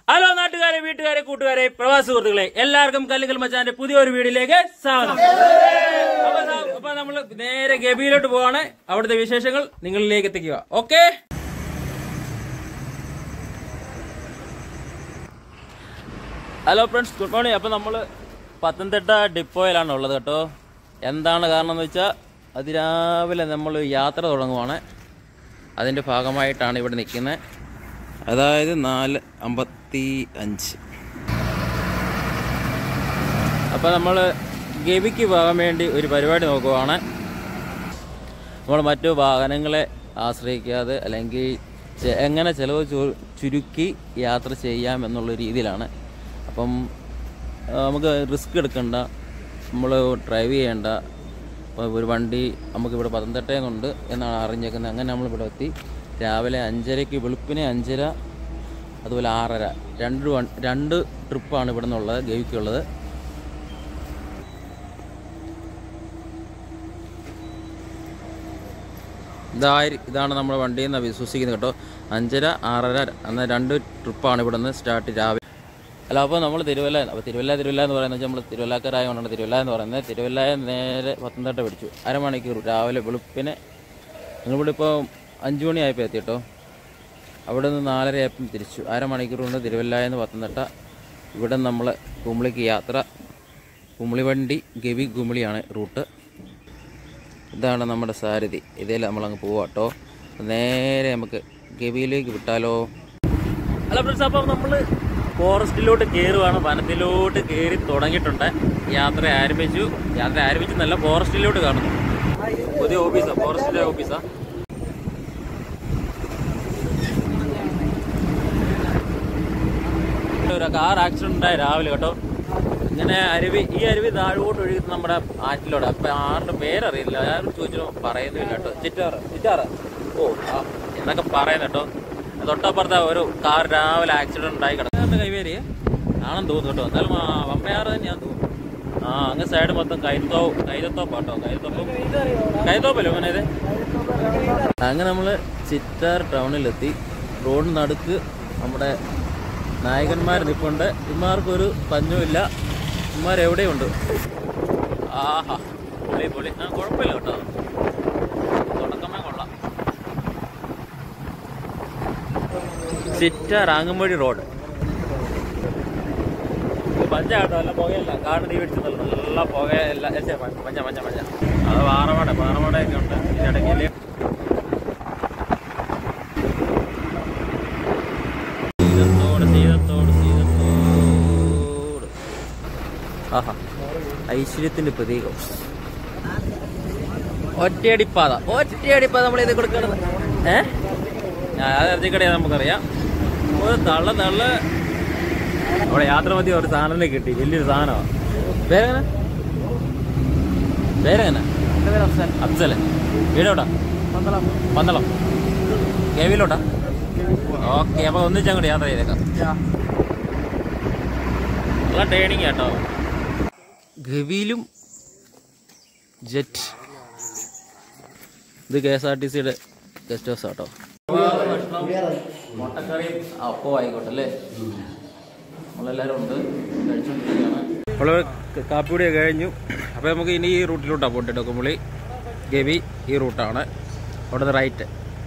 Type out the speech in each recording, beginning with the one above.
Hello നാട്ടുകാരെ വീട്ടുകാരെ കൂട്ടുകാരെ പ്രവാസി സുഹൃത്തുക്കളെ എല്ലാവർക്കും കല്ലുകൽ മച്ചാന്റെ പുതിയൊരു വീഡിയോയിലേക്ക് സ്വാഗതം അപ്പൊ ദാ- അപ്പൊ നമ്മള് നേരെ ഗബിയിലോട്ട് പോവാണ് അവിടുത്തെ വിശേഷങ്ങൾ നിങ്ങളിലേക്ക് എത്തിക്കുക okay hello friends good morning അപ്പോൾ നമ്മൾ പത്തനംതിട്ട ഡിപ്പോയിലാണ് ഉള്ളത് കേട്ടോ എന്താണ് കാരണം എന്ന് വെച്ചാൽ അതിരാവിലെ നമ്മൾ യാത്ര തുടങ്ങുവാണ് അതിൻ്റെ ഭാഗമായിട്ടാണ് ഇവിടെ നിൽക്കുന്നത് അതായത് നാല് അമ്പത്തി അഞ്ച് അപ്പോൾ നമ്മൾ ഗവിക്ക് പോകാൻ വേണ്ടി ഒരു പരിപാടി നോക്കുവാണ് നമ്മൾ മറ്റു വാഹനങ്ങളെ ആശ്രയിക്കാതെ അല്ലെങ്കിൽ ചെ- എങ്ങനെ ചിലവ് ചു- ചുരുക്കി യാത്ര ചെയ്യാം എന്നുള്ള രീതിയിലാണ് അപ്പം ആ, നമുക്ക് റിസ്ക് എടുക്കണ്ട നമ്മൾ ഡ്രൈവ് ചെയ്യേണ്ട അപ്പോൾ ഒരു വണ്ടി നമുക്കിവിടെ പത്തനംതിട്ടയിൽ നിന്നുണ്ട് എന്നാണ് അറിഞ്ഞേക്കുന്നത് അങ്ങനെ നമ്മളിവിടെ എത്തി രാവിലെ അഞ്ചരയ്ക്ക് വെളുപ്പിനെ അഞ്ചര അതുപോലെ ആറര രണ്ട് വൺ രണ്ട് ട്രിപ്പാണ് ഇവിടെ നിന്നുള്ളത് ഗവിക്കുള്ളത് ഇതായി ഇതാണ് നമ്മുടെ വണ്ടിയിൽ നിന്ന് വിശ്വസിക്കുന്നത് കേട്ടോ അഞ്ചര ആറര എന്ന രണ്ട് ട്രിപ്പാണ് ഇവിടെ നിന്ന് സ്റ്റാർട്ട് രാവിലെ അല്ല അപ്പോൾ നമ്മൾ തിരുവല്ല അപ്പോൾ തിരുവല്ല തിരുവല്ല എന്ന് പറയുന്നത് നമ്മൾ തിരുവല്ലക്കാരായതുകൊണ്ടാണ് തിരുവല്ല എന്ന് പറയുന്നത് തിരുവല്ലയെ നേരെ പത്തനംതിട്ട പിടിച്ചു അരമണിക്കൂർ രാവിലെ വെളുപ്പിനെ നിങ്ങളിവിടെ ഇപ്പോൾ അഞ്ച് മണിയായപ്പോൾ എത്തി കേട്ടോ അവിടെ നിന്ന് നാലരയായപ്പം തിരിച്ചു അരമണിക്കൂർ കൊണ്ട് തിരുവല്ലായെന്ന് പത്തനംതിട്ട ഇവിടെ നമ്മൾ കുമിളിക്ക് യാത്ര കുമിളി വണ്ടി ഗവി കുമിളിയാണ് റൂട്ട് ഇതാണ് നമ്മുടെ സാരഥി ഇതിൽ നമ്മളങ്ങ് പോവാട്ടോ നേരെ നമുക്ക് ഗവിയിലേക്ക് വിട്ടാലോ ഹലോ ഫ്രണ്ട്സ് അപ്പോൾ നമ്മൾ ഫോറസ്റ്റിലോട്ട് കയറുവാണ് വനത്തിലോട്ട് കയറി തുടങ്ങിയിട്ടുണ്ട് യാത്ര ആരംഭിച്ചു യാത്ര ആരംഭിച്ചെന്നല്ല ഫോറസ്റ്റിലോട്ട് കാണുന്നു പുതിയ ഓഫീസാ ഫോറസ്റ്റിന്റെ ഓഫീസാ ഒരു കാർ ആക്സിഡന്റ് ഉണ്ടായി രാവിലെ കേട്ടോ ഇങ്ങനെ അരുവി ഈ അരുവി താഴോട്ട് ഒഴുകുന്ന നമ്മുടെ ആറ്റിലോട് അപ്പൊ ആരുടെ പേരറിയില്ല ആരും ചോദിച്ചോ പറയുന്നില്ല കേട്ടോ ചിറ്റാറ് ചിറ്റാറ് ഓ ആ എന്നൊക്കെ പറയുന്ന കേട്ടോ തൊട്ടപ്പുറത്തെ ഒരു കാർ രാവിലെ ആക്സിഡന്റ് ഉണ്ടായി കിടക്കുന്ന കൈവേരി ആണെന്ന് തോന്നുന്നു കേട്ടോ എന്നാലും ആ വമ്പയാറ് തന്നെയാന്ന് തോന്നുന്നു ആ അങ്ങ് സൈഡ് മൊത്തം കൈത്തോ കൈതത്തോപ്പാട്ടോ കൈതത്തോപ്പം കൈതോപ്പല്ലോ അങ്ങനെ ഇത് അങ്ങനെ നമ്മള് ചിറ്റാർ ടൗണിലെത്തി റോഡ് നടുക്ക് നമ്മുടെ നായകന്മാർ നിൽപ്പുണ്ട് ഇമാർക്കൊരു പഞ്ഞുമില്ല ഇമാർ എവിടെയുണ്ട് ആഹാ പൊളി പൊളി ആ കുഴപ്പമില്ല കേട്ടോ തുടക്കമേ കൊള്ളാം ചിറ്റാർ ആങ്ങമ്പടി റോഡ് ഇത് പഞ്ച കേട്ടോ നല്ല പുകയല്ല കാട് തീ പിടിച്ചതല്ല നല്ല പുകയല്ല ഏ, ഛെ, മഞ്ഞ മഞ്ഞ മഞ്ഞ അത് പാറമട പാറമടയൊക്കെ ഉണ്ട് ഇതിനിടയ്ക്ക് സീതത്തോട് സീതത്തോട് സീതത്തോട് ആഹാ ഐശ്വര്യത്തിന്റെ പ്രതീകം ഒറ്റയടിപ്പാത ഒറ്റയടിപ്പാത നമ്മൾ ഇത് കൊടുക്കണത് ഏ ഞാൻ അത് ഇറച്ചിക്കടയാ നമുക്കറിയാം ഒരു തള്ള തള്ള അവിടെ യാത്ര മതി ഒരു സാധനം കിട്ടി വലിയൊരു സാധനമാണ് പേരെങ്ങനെ പേരെങ്ങനെ അഫ്സല് വീടോട്ടാ പന്തളം കേവിലോട്ടാ ഓക്കെ അപ്പൊ ഒന്നിച്ചങ്ങോട്ട് യാത്ര ചെയ്തേക്കാം നല്ല ട്രെയിനിങ് കേട്ടോ ഗവിയിലും ജെറ്റ് ഇത് കെ എസ് ആർ ടി സിയുടെ ഗസ്റ്റ് ഹൗസ് ആട്ടോ മുട്ടക്കറിയും അപ്പോ ആയിക്കോട്ടെ അല്ലേ നമ്മളെല്ലാവരും ഉണ്ട് കഴിച്ചുകൊണ്ടിരിക്കുകയാണ് നമ്മൾ കാപ്പിപ്പൊടിയൊക്കെ കഴിഞ്ഞു അപ്പോൾ നമുക്ക് ഇനി ഈ റൂട്ടിലോട്ടാണ് പോകേണ്ടത് കുമ്പളി ഗവി ഈ റൂട്ടാണ് അവിടെ നിന്ന് റൈറ്റ്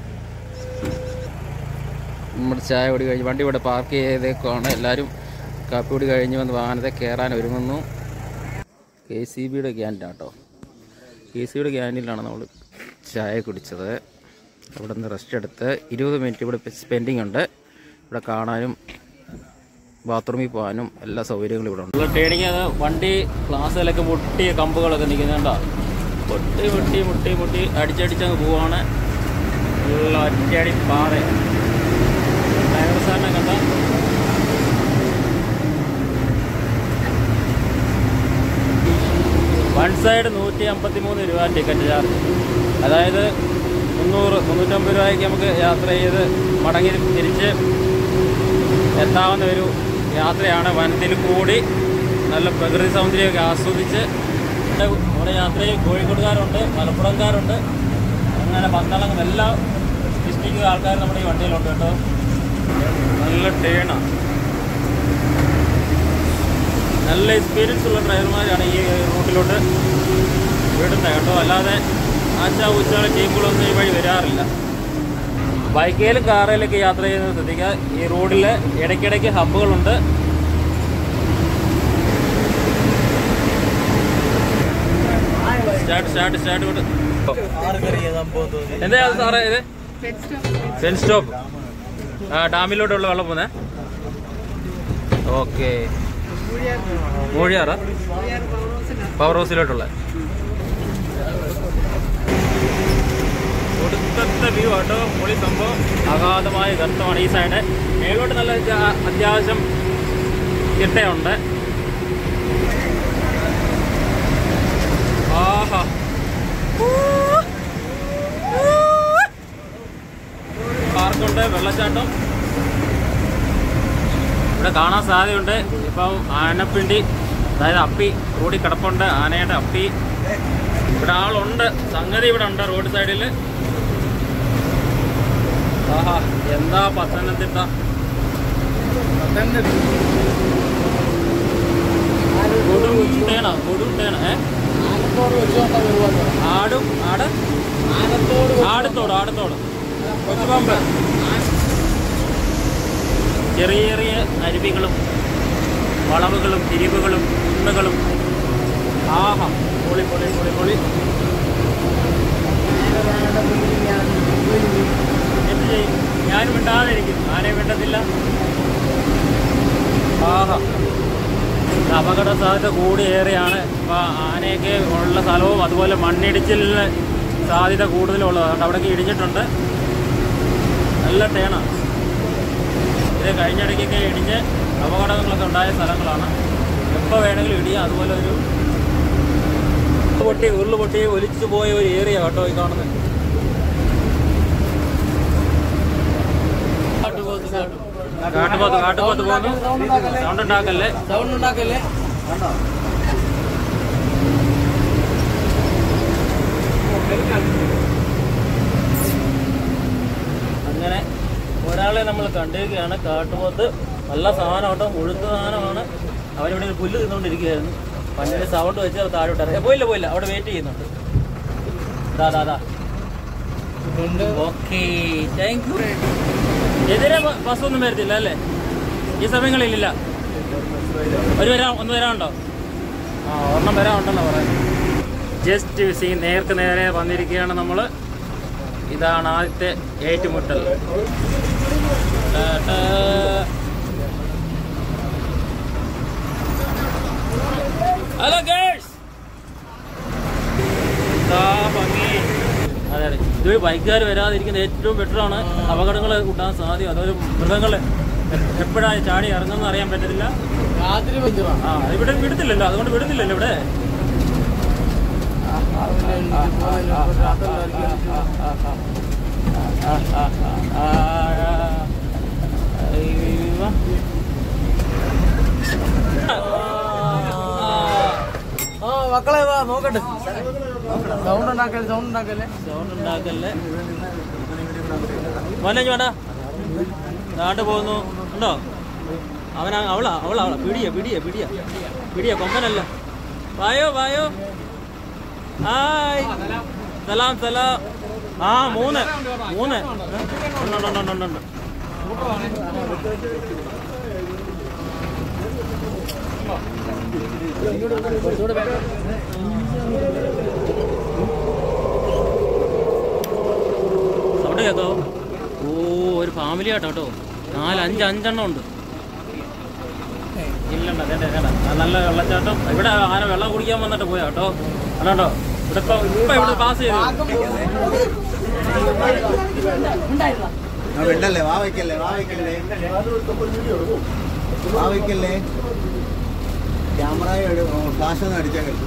നമ്മുടെ ചായ കുടി കഴിഞ്ഞ് വണ്ടി ഇവിടെ പാർക്ക് ചെയ്തേക്കുവാണ് എല്ലാവരും കാപ്പിപ്പൊടി കഴിഞ്ഞ് വന്ന് വാഹനത്തെ കയറാൻ ഒരുങ്ങുന്നു കെ സി ബിയുടെ ക്യാൻറ്റീൻ കേട്ടോ കെ സി ബിയുടെ ക്യാൻറ്റീനിലാണ് നമ്മൾ ചായ കുടിച്ചത് അവിടെ നിന്ന് റെസ്റ്റ് എടുത്ത് ഇരുപത് മിനിറ്റ് ഇവിടെ സ്പെൻഡിങ് ഉണ്ട് ഇവിടെ കാണാനും ബാത്റൂമിൽ പോകാനും എല്ലാ സൗകര്യങ്ങളും ഇവിടെ ഉണ്ട് ട്രെയിനിങ് അത് വണ്ടി ക്ലാസ്സിലൊക്കെ മുട്ടിയ കമ്പുകളൊക്കെ നിൽക്കുന്നുണ്ടോ മുട്ടി മുട്ടി മുട്ടി മുട്ടി അടിച്ചടിച്ചങ്ങ് പോവാണ് ഉള്ള ഒറ്റയടി പാറ ഡ്രൈവർ സാറിനെ കണ്ട വൺ സൈഡ് നൂറ്റി അമ്പത്തി മൂന്ന് രൂപ ടിക്കറ്റ് ചാർജ് അതായത് മുന്നൂറ് മുന്നൂറ്റമ്പത് രൂപയ്ക്ക് നമുക്ക് യാത്ര ചെയ്ത് മടങ്ങി തിരിച്ച് എത്താവുന്ന ഒരു യാത്രയാണ് വനത്തിൽ കൂടി നല്ല പ്രകൃതി സൗന്ദര്യമൊക്കെ ആസ്വദിച്ച് നമ്മുടെ യാത്രയിൽ കോഴിക്കോടുകാരുണ്ട് മലപ്പുറംകാരുണ്ട് അങ്ങനെ പന്തളം എല്ലാ ഡിസ്ട്രിക്റ്റ് ആൾക്കാർ നമ്മുടെ ഈ വണ്ടിയിലുണ്ട് കേട്ടോ നല്ല ടേണാണ് നല്ല എക്സ്പീരിയൻസ് ഉള്ള ഡ്രൈവർമാരാണ് ഈ റൂട്ടിലോട്ട് വിടുന്നത് കേട്ടോ അല്ലാതെ ആച്ചാ ഉച്ചാള ടീമുകളൊന്നും ഈ വഴി വരാറില്ല ബൈക്കിലും കാറിലൊക്കെ യാത്ര ചെയ്യുന്നത് ശ്രദ്ധിക്കുക ഈ റോഡിൽ ഇടയ്ക്കിടയ്ക്ക് ഹബ്ബുകളുണ്ട് സ്റ്റാർട്ട് സ്റ്റാർട്ട് സ്റ്റാർട്ട് കൊണ്ട് എന്താ സാറേ ഇത് സെൻ സ്റ്റോപ്പ് ആ ഡാമിലോട്ടുള്ള വെള്ളം പോന്നെ ഓക്കെ മൂഴിയാറാ പവർ ഹൗസിലോട്ടുള്ള ഒടുക്കത്തെ വ്യൂ കേട്ടോ പൊളി സംഭവം അഗാധമായ ഗർത്തമാണ് ഈ സൈഡ് മേലോട്ട് നല്ല ജ- അത്യാവശ്യം ചിട്ടയുണ്ട് ആഹാ പാർക്കുണ്ട് വെള്ളച്ചാട്ടം ഇവിടെ കാണാൻ സാധ്യതയുണ്ട് ഇപ്പം ആനപ്പിണ്ടി അതായത് അപ്പി റോഡിൽ കിടപ്പുണ്ട് ആനയുടെ അപ്പി ഇവിടെ ആളുണ്ട് സംഗതി ഇവിടെ ഉണ്ട് റോഡ് സൈഡിൽ ആഹാ എന്താ പത്തനംതിട്ട കൊടും തേണ കൊടും തേണ ഏ ആടും ആട് ആടത്തോട് ആടത്തോട് കൊച്ചുപാമ്പ് ചെറിയ ചെറിയ അരുവികളും വളവുകളും തിരിവുകളും കുന്നുകളും ആഹാ പൊളി പൊളി പൊളി പൊളി എന്ത് ചെയ്യും ഞാനും മിണ്ടാതിരിക്കും ആരെയും മിണ്ടത്തില്ല ആഹാ ഇത് അപകട സാധ്യത കൂടിയേറെയാണ് ഇപ്പോൾ ആനയൊക്കെ ഉള്ള സ്ഥലവും അതുപോലെ മണ്ണിടിച്ചിലിന് സാധ്യത കൂടുതലുള്ളതാണ് അതുകൊണ്ട് അവിടെയൊക്കെ ഇടിഞ്ഞിട്ടുണ്ട് നല്ല ടേണാണ് ഇത് കഴിഞ്ഞിടയ്ക്കൊക്കെ ഇടിഞ്ഞ് അപകടങ്ങളൊക്കെ ഉണ്ടായ സ്ഥലങ്ങളാണ് എപ്പോൾ വേണമെങ്കിലും ഇടിയാം അതുപോലെ ഒരു പൊട്ടി ഉരുള് പൊട്ടി ഒലിച്ചു പോയ ഒരു ഏരിയ കേട്ടോ ഈ കാണുന്നത് കാട്ടുപോത്ത് കാട്ടുപോത്ത് പോകുന്നു സൗണ്ട് ഉണ്ടാക്കല്ലേ സൗണ്ട് ഉണ്ടാക്കല്ലേ അങ്ങനെ ഒരാളെ നമ്മൾ കണ്ടിരിക്കുകയാണ് കാട്ടുപോത്ത് നല്ല സാധനം കേട്ടോ മുഴുത്ത സാധനമാണ് അവനിവിടെ ഒരു പുല്ല് തിന്നുകൊണ്ടിരിക്കുകയായിരുന്നു പണ്ടിന്റെ സൗണ്ട് വെച്ച് അത് താഴോട്ട് ഇറങ്ങി പോയില്ല പോയില്ല അവിടെ വെയിറ്റ് ചെയ്യുന്നുണ്ട് ദാ ദാ ദാ ഓക്കെ താങ്ക് യു എതിരെ ബ- ബസ്സൊന്നും വരത്തില്ല അല്ലേ ഈ സമയങ്ങളിലില്ല ഒരു വരാൻ ഒന്ന് വരാനുണ്ടോ ആ ഒരെണ്ണം വരാനുണ്ടെന്നാ പറയുന്നത് ജസ്റ്റ് സീ നേർക്ക് നേരെ വന്നിരിക്കുകയാണ് നമ്മൾ ഇതാണ് ആദ്യത്തെ ഏറ്റുമുട്ടൽ ടാ, ടാ. ഹലോ ഗേൾസ് എന്താ ഭംഗി അതെ അതെ ഇത് ബൈക്കുകാർ വരാതിരിക്കുന്ന ഏറ്റവും ബെറ്ററാണ് അപകടങ്ങൾ ഉണ്ടാകാൻ സാധ്യത അതൊരു മൃഗങ്ങൾ എപ്പോഴാണ് ചാടി ഇറങ്ങുമെന്ന് അറിയാൻ പറ്റത്തില്ല രാത്രി വെച്ചതാ ആ ഇവിടെ വിടുന്നില്ലല്ലോ അതുകൊണ്ട് വിടുന്നില്ലല്ലോ ഇവിടെ ആ മക്കളെ വാ നോക്കട്ടെ സൗണ്ട് ഉണ്ടാക്കല്ലേ സൗണ്ട് ഉണ്ടാക്കല്ലേ സൗണ്ട് ഉണ്ടാക്കല്ലേ മോനെ വേണ്ട നാട്ട് പോകുന്നു ഉണ്ടോ അവനാ അവളാ അവളാ അവളാ പിടിയ പിടിയ പിടിയ പിടിയ കൊമ്പനല്ല വായോ വായോ ഹായ് സലാം സലാം ആ മൂന്ന് മൂന്ന് ഉണ്ട്, ഉണ്ട്, ഉണ്ട്, ഉണ്ട്, ഉണ്ട്. സൗണ്ട് കേട്ടോ ഓ ഒരു ഫാമിലി ആട്ടോ കേട്ടോ നാല് അഞ്ച് അഞ്ചെണ്ണം ഉണ്ട് ഇല്ലണ്ട വേണ്ട വേണ്ട ആ നല്ല വെള്ളച്ചാട്ടം ഇവിടെ ആന വെള്ളം കുടിക്കാൻ വന്നിട്ട് പോയാ കേട്ടോ അല്ലാണ്ടോ ഇവിടെ ഇപ്പൊ ഇപ്പൊ ഇവിടെ പാസ് ചെയ്തു ആ വിടല്ലേ വാ വയ്ക്കല്ലേ വാ വയ്ക്കല്ലേ വാ വയ്ക്കല്ലേ ക്യാമറ ഫ്ലാഷ് ഒന്ന് അടിച്ചാൽ കളി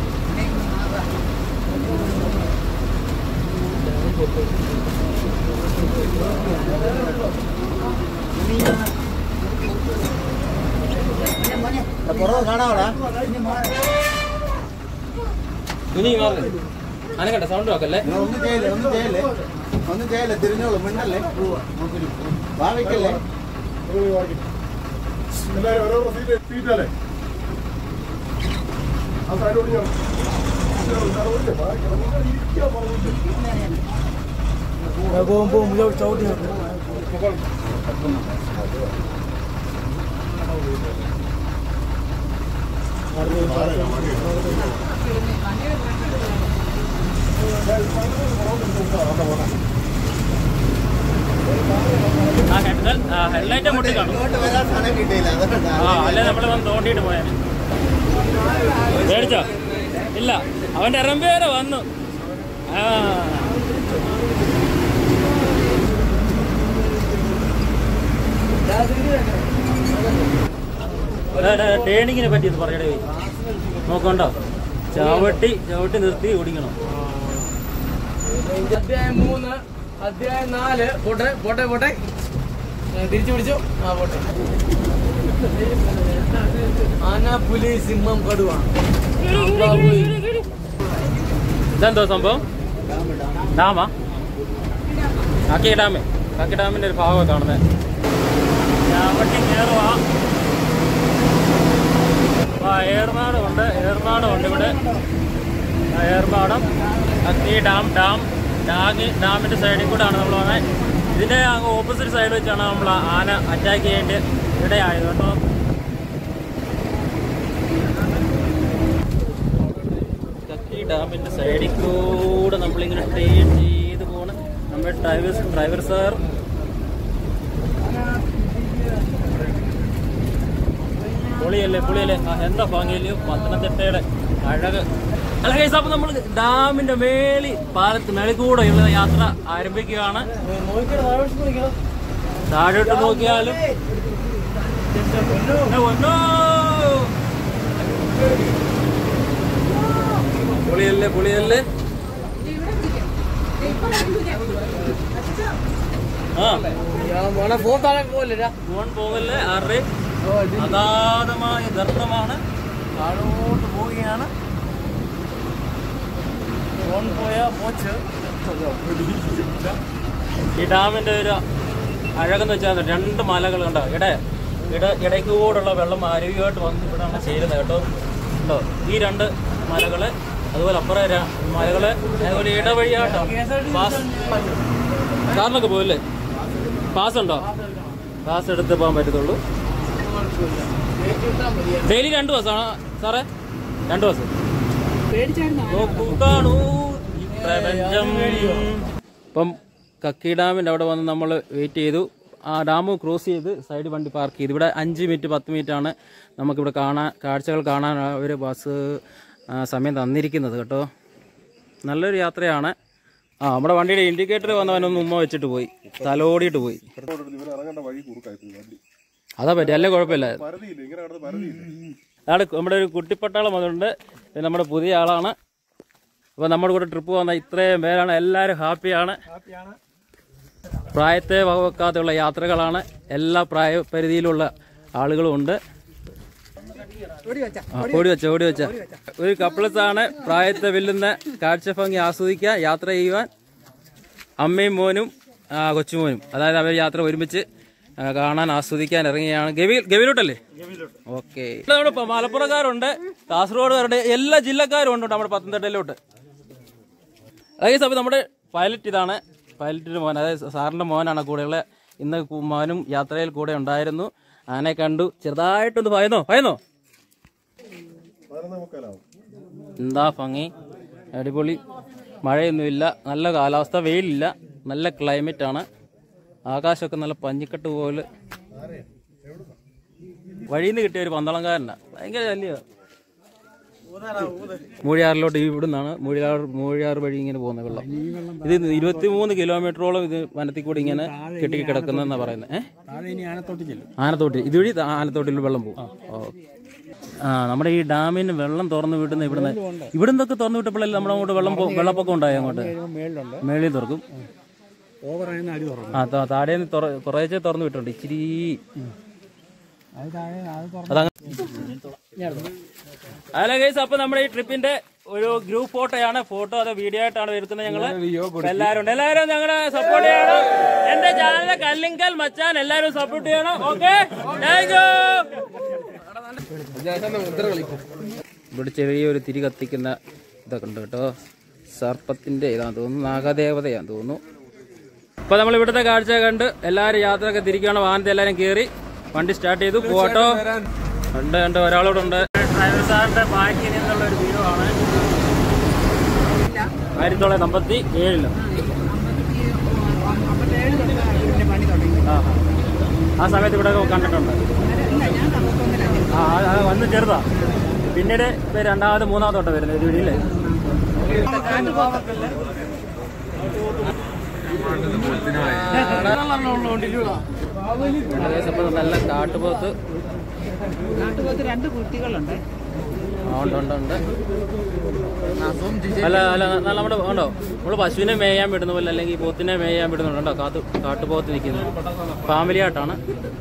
പുറത്ത് കാണാവടാ ഇനി മാറി അനക്കട്ടെ സൗണ്ട് വെക്കല്ലേ നിങ്ങൾ ഒന്നും ചെയ്യല്ലേ ഒന്നും ചെയ്യല്ലേ ഒന്നും ചെയ്യല്ലേ തിരിഞ്ഞോളൂ മിണ്ടല്ലേ വാ വയ്ക്കല്ലേ പോവും പോവും ഇത് ചവിട്ടി നിർത്ത്. ആ ഹെഡ് ഹെഡ്ലൈറ്റ് മുട്ടി കാണും ഇങ്ങോട്ട് വരാൻ സമയം കിട്ടിയില്ല അതുകൊണ്ടാണ് ആ അല്ലെ നമ്മൾ വന്ന് തോണ്ടിയിട്ട് പോയാൽ മേടിച്ചോ ഇല്ല അവന്റെ ഇറമ്പി വരെ വന്നു ആ ടേണിങ്ങിനെ പറ്റി ഒന്ന് പറയടേ നോക്കണ്ടോ ചവിട്ടി ചവിട്ടി നിർത്തി ഓടിക്കണം അധ്യായം മൂന്ന് അധ്യായം നാല് പോട്ടെ പോട്ടെ പോട്ടെ ഏ, തിരിച്ചു പിടിച്ചു ആ പോട്ടെ ആന പുലി സിംഹം കടുവ അമ്പാപുലി. ഇതെന്തോ സംഭവം ഡാമാ കാക്കി ഡാമ് കാക്കി ഡാമിന്റെ ഒരു ഭാഗമാണ് കാണുന്നത് ചവിട്ടി കയറുവാ ആ ഏർമാടം ഉണ്ട് ഏർമാടം ഉണ്ട് ഇവിടെ ആ ഏർമാടം അഗ്നി ഡാം ഡാം ഡാങ് ഡാമിന്റെ സൈഡിൽ കൂടെയാണ് നമ്മൾ വന്നത് ഇതിന്റെ അങ്ങ് ഓപ്പോസിറ്റ് സൈഡ് വെച്ചാണ് നമ്മൾ ആന അറ്റാക്ക് ചെയ്യേണ്ടി ഇടയായത് കേട്ടോ കക്കി ഡാമിന്റെ സൈഡിൽ കൂടെ നമ്മളിങ്ങനെ ട്രെയിൻ ചെയ്ത് പോണ് നമ്മുടെ ഡ്രൈവർ ഡ്രൈവർ സാർ പൊളിയല്ലേ പൊളിയല്ലേ ആ, എന്താ ഭംഗിയില്ലയോ പത്തനംതിട്ടയുടെ അഴക് അല്ല കേസ് അപ്പൊ നമ്മൾ ഡാമിന്റെ മേളി പാലത്ത് മേളിൽ കൂടെയുള്ള യാത്ര ആരംഭിക്കുകയാണ് ഏ, നോക്കിക്കോ താഴോട്ട് നോക്കിക്കോ താഴോട്ട് നോക്കിയാലും ഏ, ഒന്നോ. പൊളിയല്ലേ പൊളിയല്ലേ ആ ഞാൻ മോനെ ഫോൺ താഴെ പോകില്ല ഫോൺ പോകല്ലേ ആരുടെ അഗാധമായ ഗർത്തമാണ് താഴോട്ട് പോവുകയാണ് ഫോൺ പോയാ പോച്ച് ഈ ഡാമിന്റെ ഒരു അഴകെന്ന് വെച്ചാൽ രണ്ട് മലകൾ കണ്ടോ ഇട ഇട ഇടയ്ക്കൂടുള്ള വെള്ളം അരുവിയായിട്ട് വന്ന് ഇവിടെയാണ് ചേരുന്നത് കേട്ടോ ഉണ്ടോ ഈ രണ്ട് മലകള് അതുപോലെ അപ്പുറം ര- മലകള് അതുപോലെ ഇടവഴിയായിട്ടാണ് പാസ് കാറിനൊക്കെ പോയില്ലേ പാസ് ഉണ്ടോ പാസ് എടുത്ത് പോകാൻ പറ്റത്തുള്ളൂ ഡെയിലി രണ്ട് ബസ്സാണ് സാറേ രണ്ട് ബസ് നോക്കൂ കാണൂ ഈ പ്രപഞ്ചം ഇപ്പം കക്കി ഡാമിൻ്റെ അവിടെ വന്ന് നമ്മൾ വെയിറ്റ് ചെയ്തു ആ ഡാം ക്രോസ് ചെയ്ത് സൈഡ് വണ്ടി പാർക്ക് ചെയ്തു ഇവിടെ അഞ്ച് മിനിറ്റ് പത്ത് മിനിറ്റ് ആണ് നമുക്കിവിടെ കാണാൻ കാഴ്ചകൾ കാണാൻ ഒരു ബസ് ആ, സമയം തന്നിരിക്കുന്നത് കേട്ടോ നല്ലൊരു യാത്രയാണ് ആ നമ്മുടെ വണ്ടിയുടെ ഇൻഡിക്കേറ്റർ വന്നവനൊന്ന് ഉമ്മ വെച്ചിട്ട് പോയി തലോടിയിട്ട് പോയി അതാ പറ്റി അല്ലേ കുഴപ്പമില്ല അതാണ് നമ്മുടെ ഒരു കുട്ടിപ്പട്ടാളം വന്നിട്ടുണ്ട് ഇത് നമ്മുടെ പുതിയ ആളാണ് അപ്പോൾ നമ്മുടെ കൂടെ ട്രിപ്പ് വന്ന ഇത്രയും പേരാണ് എല്ലാവരും ഹാപ്പിയാണ് പ്രായത്തെ വകവെക്കാതെയുള്ള യാത്രകളാണ് എല്ലാ പ്രായ പരിധിയിലുള്ള ആളുകളും ഉണ്ട് ആ, ഓടി വെച്ച ഓടി വെച്ച ഒരു കപ്പിൾസ് ആണ് പ്രായത്തെ വെല്ലുന്ന കാഴ്ച ഭംഗി ആസ്വദിക്കുക യാത്ര ചെയ്യുവാൻ അമ്മയും മോനും ആ, കൊച്ചുമോനും അതായത് അവർ യാത്ര ഒരുമിച്ച് ആ, കാണാൻ ആസ്വദിക്കാൻ ഇറങ്ങിയാണ് ഗവി ഗവിയിലോട്ടല്ലേ ഓക്കെ നമ്മുടെ പ- മലപ്പുറക്കാരുണ്ട് കാസർഗോഡുകാരുണ്ട് എല്ലാ ജില്ലക്കാരും ഉണ്ട് നമ്മുടെ പത്തനംതിട്ടയിലോട്ട് അതേ സമയം നമ്മുടെ പൈലറ്റ് ഇതാണ് പൈലറ്റിന്റെ മോൻ അതായത് സാറിന്റെ മോനാണ് കൂടെയുള്ള ഇന്ന് കു- മോനും യാത്രയിൽ കൂടെ ഉണ്ടായിരുന്നു ആനെ കണ്ടു ചെറുതായിട്ടൊന്ന് ഭയന്നോ ഭയന്നോ എന്താ ഭംഗി അടിപൊളി മഴയൊന്നുമില്ല നല്ല കാലാവസ്ഥ വെയിലില്ല നല്ല ക്ലൈമറ്റ് ആണ് ആകാശമൊക്കെ നല്ല പഞ്ഞിക്കെട്ട് പോലെ വഴിയിൽ നിന്ന് കിട്ടിയ ഒരു പന്തളംകാരനാ ഭയങ്കര ശല്യ മൂഴിയാറിലോട്ട് ഈ ഇവിടുന്നാണ് മൂഴിയാർ മൂഴിയാർ വഴി ഇങ്ങനെ പോകുന്ന വെള്ളം ഇത് ഇരുപത്തിമൂന്ന് കിലോമീറ്ററോളം ഇത് വനത്തിൽ കൂടി ഇങ്ങനെ കെട്ടി കിടക്കുന്നതെന്നാ പറയുന്നത് ഏഹ് ആനത്തോട്ടിൽ ഇതുവഴി ആനത്തോട്ടിൽ വെള്ളം പോകും ഓക്കെ ആ നമ്മുടെ ഈ ഡാമിന് വെള്ളം തുറന്നു വിട്ടുന്ന ഇവിടുന്ന് ഇവിടുന്നൊക്കെ തുറന്നു വിട്ടപ്പോഴല്ലേ നമ്മുടെ അങ്ങോട്ട് വെള്ളം പോ- വെള്ളപ്പൊക്കം ഉണ്ടായി അങ്ങോട്ട് മേളിൽ തുറക്കും ആ ത- താഴേന്ന് തുറ- കുറേശ്ശെ തുറന്നു വിട്ടുണ്ട് ഇച്ചിരി അതങ്ങ് ഹലോ ഗൈസ് അപ്പൊ നമ്മുടെ ഈ ട്രിപ്പിന്റെ ഒരു ഗ്രൂപ്പ് ഫോട്ടോയാണ് ഫോട്ടോ അത് വീഡിയോ ആയിട്ടാണ് വരുന്നത് ഞങ്ങള് അപ്പൊ എല്ലാവരും ഉണ്ട് എല്ലാവരും ഞങ്ങളെ സപ്പോർട്ട് ചെയ്യണം എന്റെ ചാനലിലെ കല്ലിങ്കൽ മച്ചാൻ എല്ലാവരും സപ്പോർട്ട് ചെയ്യണം ഓക്കെ താങ്ക് യു ഇവിടെ ചെറിയൊരു തിരി കത്തിക്കുന്ന ഇതൊക്കെ ഉണ്ട് കേട്ടോ സർപ്പത്തിന്റെ ഇതാന്ന് തോന്നുന്നു നാഗദേവതയാന്ന് തോന്നുന്നു അപ്പൊ നമ്മൾ ഇവിടുത്തെ കാഴ്ച കണ്ട് എല്ലാവരും യാത്രയൊക്കെ തിരിക്കുകയാണ് വാഹനത്തെ എല്ലാവരും കയറി വണ്ടി സ്റ്റാർട്ട് ചെയ്തു പോട്ടോ ഉണ്ട് ഉണ്ട് ഒരാളോടുണ്ട് ഡ്രൈവർ സാറിന്റെ ബാക്കിൽ നിന്നുള്ള ഒരു വ്യൂ ആണ് ആയിരത്തി തൊള്ളായിരത്തി അമ്പത്തി ഏഴില് ആ ആ സമയത്ത് ഇവിടെ കണ്ടിട്ടുണ്ട് ആ അത് അത് വന്ന് ചെറുതാ പിന്നീട് ഇത് രണ്ടാമത് മൂന്നാമത് തൊട്ടാ വരുന്നത് ഇത് വഴിയില്ലേ അപ്പൊ നല്ല കാട്ടുപോത്ത് നാട്ടുപോത്ത് രണ്ട് കുട്ടികളുണ്ട് ആ, ഉണ്ട് ഉണ്ട് ഉണ്ട് അല്ല അല്ല നല്ല നമ്മുടെ ഉണ്ടോ നമ്മള് പശുവിനെ മേയാൻ വിടുന്ന പോലെ അല്ലെങ്കിൽ പോത്തിനെ മേയാൻ വിടുന്നുണ്ട് ഉണ്ടോ കാത്തു കാട്ടുപോത്ത് നിൽക്കുന്നത് ഫാമിലി ആയിട്ടാണ്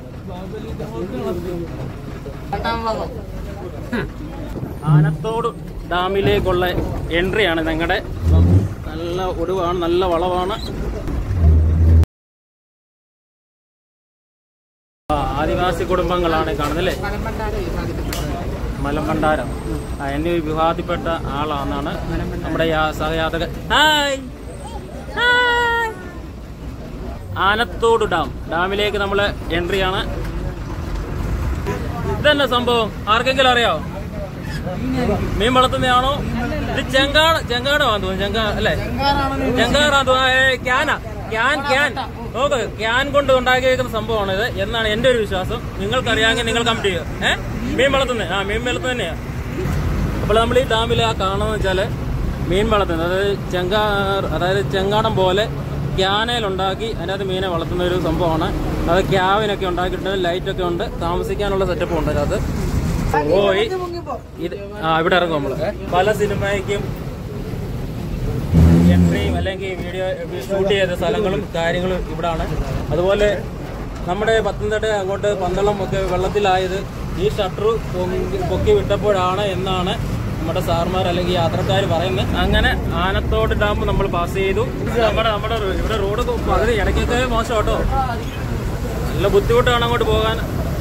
ആനത്തോട് ഡാമിലേക്കുള്ള എൻട്രിയാണ് ഞങ്ങളുടെ നല്ല ഒടുവാണ് നല്ല വളവാണ് ആ, ആദിവാസി കുടുംബങ്ങളാണ് ഈ കാണുന്നത് അല്ലേ മലമ്പണ്ടാരം ആ എന്നെ ഒരു വിവാദപ്പെട്ട ആളാണെന്നാണ് നമ്മുടെ യാ- സഹയാത്രകൻ ഹായ് ഹായ്. ആനത്തോട് ഡാം ഡാമിലേക്ക് നമ്മൾ എൻട്രി ആണ് ഇതന്നെ സംഭവം ആർക്കെങ്കിലും അറിയാവോ മീൻ വളർത്തുന്നതാണോ ഇത് ചെങ്കാട് ചെങ്കാടമാന്ന് തോന്നുന്നു ചെങ്കാ അല്ലേ ചെങ്കാറാന്ന് തോന്നുന്നു ഏ, ക്യാനാ ക്യാൻ ക്യാൻ നോക്ക് ക്യാൻ കൊണ്ട് ഉണ്ടാക്കിയേക്കുന്ന സംഭവമാണ് ഇത് എന്നാണ് എന്റെ ഒരു വിശ്വാസം നിങ്ങൾക്കറിയാമെങ്കിൽ നിങ്ങൾ കമന്റ് ചെയ്യുക ഏഹ് മീൻ വളർത്തുന്നത് ആ മീൻ വളർത്തുന്നത് തന്നെയാ അപ്പോൾ നമ്മൾ ഈ ഡാമിൽ ആ കാണുന്നത് വെച്ചാല് മീൻ വളർത്തുന്നത് അതായത് ചെങ്കാർ അതായത് ചെങ്കാടം പോലെ ക്യാനയിലുണ്ടാക്കി അതിനകത്ത് മീനെ വളർത്തുന്ന ഒരു സംഭവമാണ് അത് ക്യാവിനൊക്കെ ഉണ്ടാക്കിയിട്ടുണ്ട് ലൈറ്റൊക്കെ ഉണ്ട് താമസിക്കാനുള്ള സെറ്റപ്പ് ഉണ്ട് അതിനകത്ത് പോയി ഇത് ആ ഇവിടെ ഇറങ്ങും നമ്മള് പല സിനിമയ്ക്കും എൻട്രിയും അല്ലെങ്കിൽ വീഡിയോ ഷൂട്ട് ചെയ്ത സ്ഥലങ്ങളും കാര്യങ്ങളും ഇവിടാണ് അതുപോലെ നമ്മുടെ പത്തനംതിട്ട അങ്ങോട്ട് പന്തളം ഒക്കെ വെള്ളത്തിലായത് ഈ ഷട്ടർ പൊക്കി വിട്ടപ്പോഴാണ് എന്നാണ് നമ്മുടെ സാർമാർ അല്ലെങ്കിൽ യാത്രക്കാർ പറയുന്നത് അങ്ങനെ ആനത്തോട് ഡാം നമ്മൾ പാസ് ചെയ്തു നമ്മുടെ നമ്മുടെ റോ- ഇവിടെ റോഡ് പകുതി ഇടയ്ക്കൊക്കെ മോശം കേട്ടോ നല്ല ബുദ്ധിമുട്ടാണ് അങ്ങോട്ട് പോകാൻ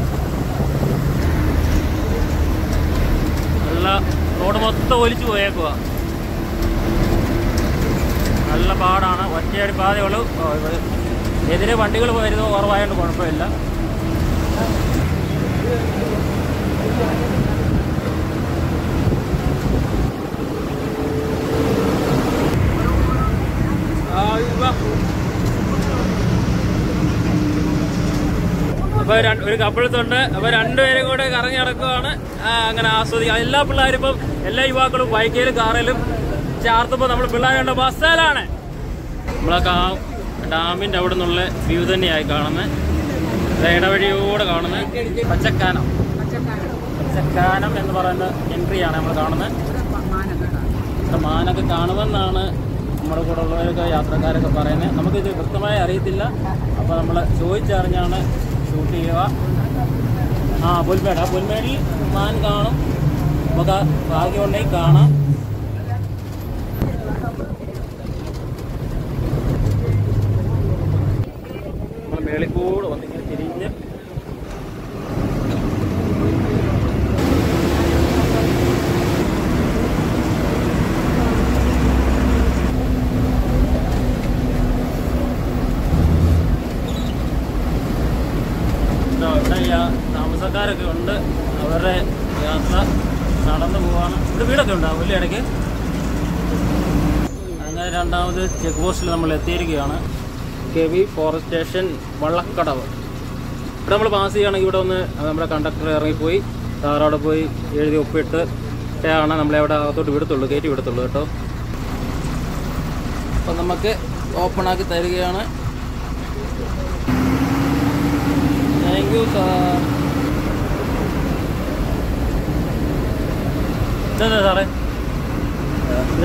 നല്ല റോഡ് മൊത്തം ഒലിച്ചു പോയേക്കുക നല്ല പാടാണ് ഒറ്റയൊരു പാതയുള്ളൂ ഓ, ഇവിടെ എതിരെ വണ്ടികൾ വരുന്നത് കുറവായതുകൊണ്ട് കുഴപ്പമില്ല ആ, ഇവാ. അപ്പൊ രണ്ട്- ഒരു കപ്പിൾസ് ഉണ്ട് അപ്പൊ രണ്ടുപേരും കൂടെ കറങ്ങി നടക്കുവാണ് ആ, അങ്ങനെ ആസ്വദിക്കുക എല്ലാ പിള്ളേരും ഇപ്പം എല്ലാ യുവാക്കളും ബൈക്കിലും കാറിലും ചാർത്തുമ്പോ നമ്മൾ പിള്ളേരുണ്ട് ബസ്സിലാണ് നമ്മളെ കാ ഡാമിന്റെ അവിടെ നിന്നുള്ള വ്യൂ തന്നെയായി കാണുന്നത് ഇടവഴിയോടെ കാണുന്നത് പച്ചക്കാനം പച്ചക്കാനം എന്ന് പറയുന്ന എൻട്രിയാണ് നമ്മൾ കാണുന്നത് ഇവിടെ മാനൊക്കെ കാണുമെന്നാണ് നമ്മുടെ കൂടെ ഉള്ളവരൊക്കെ യാത്രക്കാരൊക്കെ പറയുന്നത് നമുക്കിത് വ്യക്തമായി അറിയത്തില്ല അപ്പോൾ നമ്മൾ ചോദിച്ചറിഞ്ഞാണ് ഷൂട്ട് ചെയ്യുക ആ പുൽമേട് ആ പുൽമേടിൽ മാൻ കാണും നമുക്ക് ഭാഗ്യമുണ്ടെങ്കിൽ കാണാം നമ്മൾ മേളിൽ കൂടെ വന്നിങ്ങനെ തിരിഞ്ഞ് ഇതാ ഇവിടെ യാ- താമസക്കാരൊക്കെ ഉണ്ട് അവരുടെ യാത്ര നടന്നു പോവാണ് ഇവിടെ വീടൊക്കെ ഉണ്ടാവും വലിയ ഇടയ്ക്ക് അങ്ങനെ രണ്ടാമത് ചെക്ക് പോസ്റ്റിൽ നമ്മൾ എത്തിയിരിക്കുകയാണ് K V forest station Vallakkadavu ഇവിടെ നമ്മൾ പാസ് ചെയ്യുകയാണെങ്കിൽ ഇവിടെ ഒന്ന് നമ്മുടെ കണ്ടക്ടർ ഇറങ്ങിപ്പോയി സാർ അവിടെ പോയി എഴുതി ഒപ്പിട്ട് ആണ് നമ്മളെ അവിടെ അകത്തോട്ട് വിടത്തുള്ളൂ കയറ്റി വിടത്തുള്ളൂ കേട്ടോ അപ്പം നമുക്ക് ഓപ്പൺ ആക്കി തരികയാണ് താങ്ക് യു സാർ ഇതെന്താ സാറേ ഇത്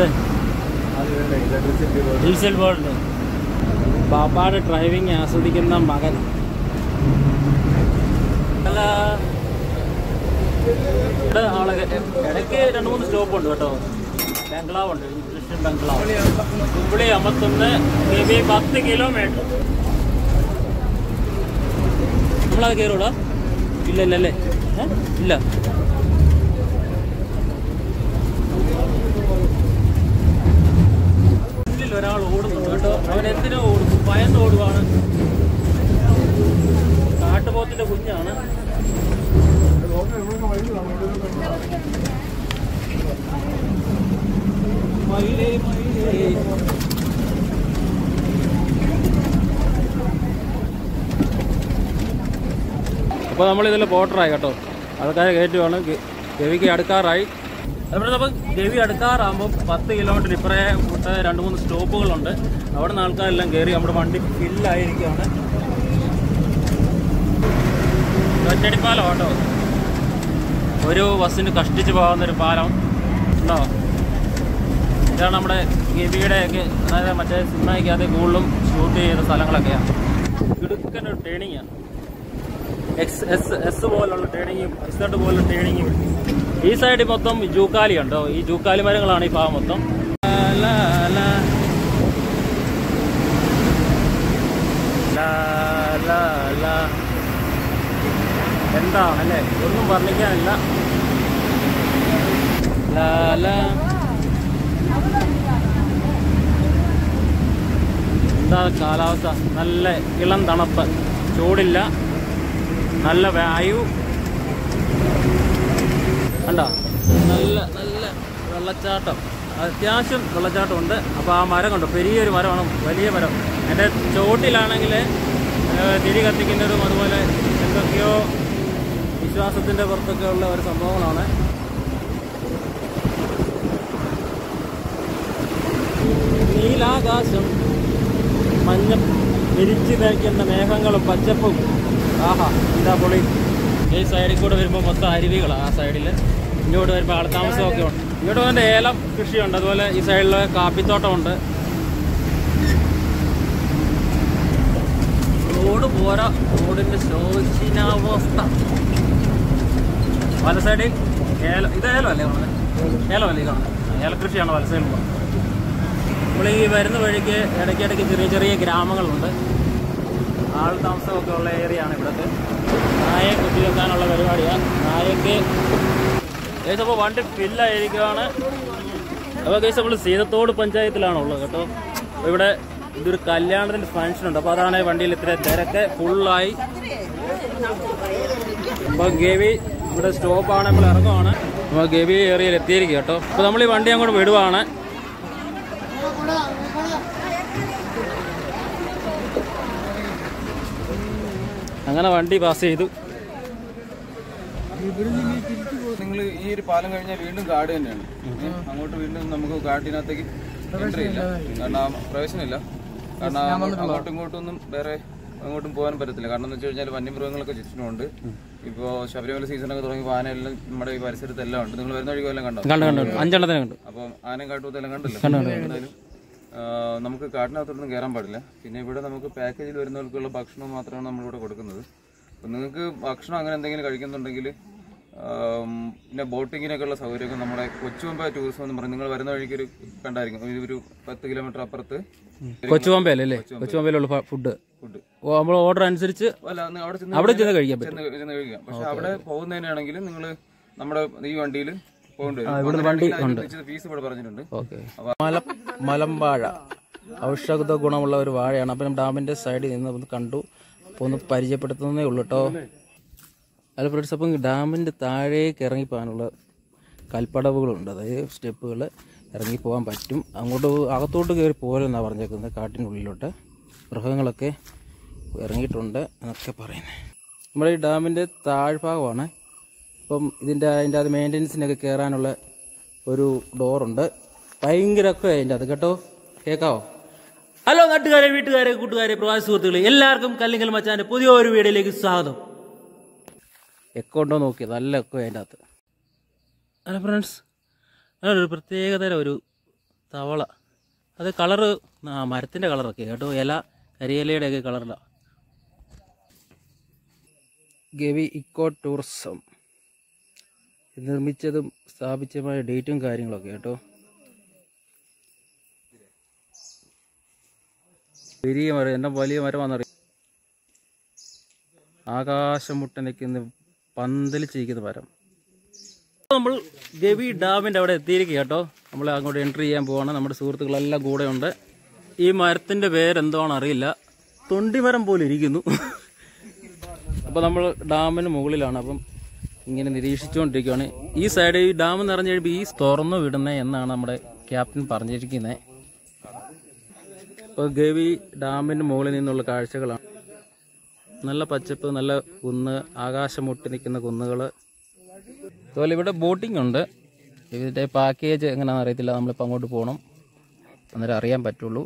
ഡീസൽ ബോർഡ് ബാപ്പാടെ ഡ്രൈവിംഗ് ആസ്വദിക്കുന്ന മകൻ അല്ല ഇവിടെ ആളൊക്കെ ഇടയ്ക്ക് രണ്ട് മൂന്ന് സ്റ്റോപ്പ് ഉണ്ട് കേട്ടോ ബംഗ്ലാവ് ഉണ്ട് ക്രിസ്ത്യൻ ബംഗ്ലാവ് കുമ്പിളി അമ്പത്തൊന്ന് കെ ബി പത്ത് കിലോമീറ്റർ നമ്മളത് കയറൂടാ ഇല്ല ഇല്ല അല്ലേ ഏ? ഇല്ല ഒരാൾ ഓടുന്നുണ്ട് കേട്ടോ അവൻ എന്തിനോ ഓടുന്നു ഭയന്ന് ഓടുവാണ് കാട്ടുപോത്തിന്റെ കുഞ്ഞാണ് മയിലേ മയിലേ അപ്പോൾ നമ്മൾ ഇതിൽ പോട്ടറായി കേട്ടോ ആൾക്കാരെ കയറ്റുവാണ് ഗ- ഗവിക്ക് അടുക്കാറായി അതുപോലെ നമ്മൾ ഗവി അടുക്കാറാകുമ്പോൾ പത്ത് കിലോമീറ്റർ ഇപ്പറേ വിട്ട് രണ്ട് മൂന്ന് സ്റ്റോപ്പുകളുണ്ട് അവിടെ നിന്ന് ആൾക്കാരെല്ലാം കയറി നമ്മുടെ വണ്ടി ഫില്ലായിരിക്കുകയാണ് ഒറ്റടിപ്പാലം കേട്ടോ ഒരു ബസ്സിന് കഷ്ടിച്ച് പോകുന്ന ഒരു പാലം ഉണ്ടോ ഇതാണ് നമ്മുടെ ഗവിയുടെ ഒക്കെ അതായത് മറ്റേ സിനിമയ്ക്കകത്ത് കൂടുതലും ഷൂട്ട് ചെയ്ത സ്ഥലങ്ങളൊക്കെയാണ് ഇടുക്കൻ്റെ ഒരു ട്രെയിനിങ്ങാണ് എക്സ് എസ് എസ് പോലുള്ള ടേണിങ്ങും എസ് പോലുള്ള ടേണിങ്ങും ഈ സൈഡിൽ മൊത്തം ജൂക്കാലി ഉണ്ടോ ഈ ജൂക്കാലി മരങ്ങളാണ് ഈ ഭാഗം മൊത്തം ലാ, ലാ, ലാ. ലാ, ലാ, ലാ. എന്താണല്ലേ ഒന്നും വർണ്ണിക്കാനില്ല ലാ, ലാ. എന്താ കാലാവസ്ഥ നല്ല ഇളം തണുപ്പ് ചൂടില്ല നല്ല വായു കണ്ടോ നല്ല നല്ല വെള്ളച്ചാട്ടം അത്യാവശ്യം വെള്ളച്ചാട്ടമുണ്ട് അപ്പോൾ ആ മരം കണ്ടോ പെരിയൊരു മരമാണ് വലിയ മരം എൻ്റെ ചോട്ടിലാണെങ്കിൽ തിരി കത്തിക്കുന്നതും അതുപോലെ എന്തൊക്കെയോ വിശ്വാസത്തിൻ്റെ പുറത്തൊക്കെ ഉള്ള ഒരു സംഭവങ്ങളാണ് നീലാകാശം മഞ്ഞ വിരിച്ചു നിൽക്കുന്ന മേഘങ്ങളും പച്ചപ്പും ആഹാ എന്താ പൊളി ഈ സൈഡിൽ കൂടെ വരുമ്പോൾ മൊത്തം അരുവികളാണ് ആ സൈഡിൽ ഇങ്ങോട്ട് വരുമ്പോൾ ആൾത്താമസമൊക്കെ ഉണ്ട് ഇങ്ങോട്ട് വന്നിട്ട് ഏലം കൃഷിയുണ്ട് അതുപോലെ ഈ സൈഡിൽ കാപ്പിത്തോട്ടമുണ്ട് റോഡ് പോരാ റോഡിന്റെ ശോചനാവസ്ഥ വല സൈഡിൽ ഏലം ഇത് ഏലം അല്ലേ കാണുന്നത് ഏലം അല്ലേ കാണുന്നത് ഏലകൃഷിയാണ് വല സൈഡിൽ നമ്മൾ ഈ വരുന്ന വഴിക്ക് ഇടയ്ക്കിടയ്ക്ക് ചെറിയ ചെറിയ ഗ്രാമങ്ങളുണ്ട് ആൾ താമസമൊക്കെ ഉള്ള ഏരിയ ആണ് ഇവിടുത്തെ നായയെ കുത്തിവെക്കാനുള്ള പരിപാടിയാണ് നായക്ക് ഏകദേശം അപ്പോൾ വണ്ടി ഫില്ലായിരിക്കുകയാണ് അപ്പോൾ കേസ് നമ്മൾ സീതത്തോട് പഞ്ചായത്തിലാണ് ഉള്ളത് കേട്ടോ അപ്പോൾ ഇവിടെ ഇതൊരു കല്യാണത്തിൻ്റെ ഫംഗ്ഷൻ ഉണ്ട് അപ്പോൾ അതാണ് ഈ വണ്ടിയിൽ ഇത്ര തിരക്ക് ഫുള്ളായി അപ്പോൾ ഗവി ഇവിടെ സ്റ്റോപ്പാണ് നമ്മൾ ഇറങ്ങുവാണ് അപ്പോൾ ഗവി ഏരിയയിൽ എത്തിയിരിക്കും കേട്ടോ അപ്പോൾ നമ്മൾ ഈ വണ്ടി അങ്ങോട്ട് വിടുവാണ് അങ്ങനെ വണ്ടി പാസ് ചെയ്തു നിങ്ങൾ ഈ ഒരു പാലം കഴിഞ്ഞാൽ വീണ്ടും കാട് തന്നെയാണ് ഏ, അങ്ങോട്ട് വീണ്ടും നമുക്ക് കാട്ടിനകത്തേക്ക് എൻട്രി ഇല്ല കാരണം ആ പ്രവേശനമില്ല കാരണം അങ്ങോട്ട് അങ്ങോട്ടും ഇങ്ങോട്ടും ഒന്നും വേറെ അങ്ങോട്ടും പോകാൻ പറ്റത്തില്ല കാരണം എന്ന് വെച്ച് കഴിഞ്ഞാൽ വന്യമൃഗങ്ങളൊക്കെ ചുറ്റിനുണ്ട് ഇപ്പോൾ ശബരിമല സീസണൊക്കെ തുടങ്ങി ആനയെല്ലാം നമ്മുടെ ഈ പരിസരത്തെല്ലാം ഉണ്ട് നിങ്ങൾ വരുന്ന വഴിക്കെല്ലാം കണ്ടോ കണ്ടു കണ്ടു അഞ്ചെണ്ണത്തിന് കണ്ടു അപ്പം ആനയും കാട്ടുപോത്തെല്ലാം കണ്ടല്ലോ എന്തായാലും ആ, നമുക്ക് കാട്ടിനകത്തോട്ടൊന്നും കയറാൻ പാടില്ല പിന്നെ ഇവിടെ നമുക്ക് പാക്കേജിൽ വരുന്നവർക്കുള്ള ഭക്ഷണം മാത്രമാണ് നമ്മളിവിടെ കൊടുക്കുന്നത് അപ്പം നിങ്ങൾക്ക് ഭക്ഷണം അങ്ങനെ എന്തെങ്കിലും കഴിക്കുന്നുണ്ടെങ്കിൽ ആം, പിന്നെ ബോട്ടിങ്ങിനൊക്കെ ഉള്ള സൗകര്യമൊക്കെ നമ്മുടെ കൊച്ചുമ്പ ടൂറിസം എന്ന് പറയും നിങ്ങൾ വരുന്ന വഴിക്ക് ഒരു കണ്ടായിരിക്കും ഒരു- ഒരു പത്ത് കിലോമീറ്റർ അപ്പുറത്ത് കൊച്ചുബോംബെയല്ലേ അല്ലേ കൊച്ചുബോംബെയിലുള്ള ഫുഡ് ഫുഡ് ഓ നമ്മൾ ഓർഡർ അനുസരിച്ച് അല്ല അന്ന് അവിടെ ചെന്ന് അവിടെ ചെന്ന് കഴിക്കാൻ പറ്റും ചെന്ന് ചെന്ന് കഴിക്കാം പക്ഷെ അവിടെ പോകുന്നതിനാണെങ്കിൽ നിങ്ങൾ നമ്മുടെ ഈ വണ്ടിയിൽ പോകേണ്ടി വരും ഇവിടുന്ന് വണ്ടി അതിനനുസരിച്ച് ഫീസ് ഇവിടെ പറഞ്ഞിട്ടുണ്ട് ഓക്കെ മല മലമ്പാഴ ഔഷധ ഗുണമുള്ള ഒരു വാഴയാണ് അപ്പം ഡാമിന്റെ സൈഡിൽ നിന്ന് ഒന്ന് കണ്ടു അപ്പോൾ ഒന്ന് പരിചയപ്പെടുത്തുന്നതേ ഉള്ളൂ കേട്ടോ അല്ല ഫ്രണ്ട്സ് അപ്പം ഡാമിന്റെ താഴേക്ക് ഇറങ്ങിപ്പോകാനുള്ള കൽപ്പടവുകളുണ്ട് അതായത് സ്റ്റെപ്പുകൾ ഇറങ്ങി പോകാൻ പറ്റും അങ്ങോട്ട് അകത്തോട്ട് കയറി പോലെന്നാണ് പറഞ്ഞേക്കുന്നത് കാട്ടിനുള്ളിലോട്ട് മൃഗങ്ങളൊക്കെ ഇറങ്ങിയിട്ടുണ്ട് എന്നൊക്കെ പറയുന്നത് നമ്മുടെ ഈ ഡാമിൻ്റെ താഴ്ഭാഗമാണ് ഇപ്പം ഇതിൻ്റെ അതിൻ്റെ അത് മെയിൻ്റനൻസിനൊക്കെ കയറാനുള്ള ഒരു ഡോറുണ്ട് ഭയങ്കരമൊക്കെ അതിൻ്റെ അത് കേട്ടോ കേൾക്കാവോ ഹലോ നാട്ടുകാരെ വീട്ടുകാരെ കൂട്ടുകാരെ പ്രവാസി സുഹൃത്തുക്കളെ എല്ലാവർക്കും കല്ലിങ്കൽ മച്ചാൻ്റെ പുതിയൊരു വീഡിയോയിലേക്ക് സ്വാഗതം എക്കോ ഉണ്ടോ നോക്കി നല്ല എക്കോ അതിൻ്റെ അകത്ത് അല്ല ഫ്രണ്ട്സ് ഒരു പ്രത്യേകതരം ഒരു തവള അത് കളറ് ആ മരത്തിൻ്റെ കളറൊക്കെ കേട്ടോ ഇല കരിയിലയുടെ ഒക്കെ കളറിലാണ് ഗവി ഇക്കോ ടൂറിസം ഇത് നിർമ്മിച്ചതും സ്ഥാപിച്ചതുമായ ഡേറ്റും കാര്യങ്ങളൊക്കെ കേട്ടോ വലിയ മരം എന്നെ വലിയ മരമാണെന്നറിയാം ആകാശം മുട്ട നിൽക്കുന്ന പന്തലിച്ചിരിക്കുന്ന മരം നമ്മൾ ഗവി ഡാമിൻ്റെ അവിടെ എത്തിയിരിക്കുക കേട്ടോ നമ്മൾ അങ്ങോട്ട് എൻട്രി ചെയ്യാൻ പോവാണ് നമ്മുടെ സുഹൃത്തുക്കളെല്ലാം കൂടെ ഉണ്ട് ഈ മരത്തിന്റെ പേരെന്തോന്ന് അറിയില്ല തൊണ്ടിമരം പോലെ ഇരിക്കുന്നു അപ്പോൾ നമ്മൾ ഡാമിന് മുകളിലാണ് അപ്പം ഇങ്ങനെ നിരീക്ഷിച്ചുകൊണ്ടിരിക്കുകയാണ് ഈ സൈഡ് ഈ ഡാം നിറഞ്ഞു കഴിയുമ്പോൾ ഈ തുറന്നു വിടുന്നത് എന്നാണ് നമ്മുടെ ക്യാപ്റ്റൻ പറഞ്ഞിരിക്കുന്നത് ഇപ്പോൾ ഗവി ഡാമിന് മുകളിൽ നിന്നുള്ള കാഴ്ചകളാണ് നല്ല പച്ചപ്പ് നല്ല കുന്ന് ആകാശം മുട്ടി നിൽക്കുന്ന കുന്നുകൾ അതുപോലെ ഇവിടെ ബോട്ടിംഗ് ഉണ്ട് ഇതിൻ്റെ പാക്കേജ് എങ്ങനെയാണെന്ന് അറിയത്തില്ല നമ്മളിപ്പോൾ അങ്ങോട്ട് പോകണം അന്നേരം അറിയാൻ പറ്റുള്ളൂ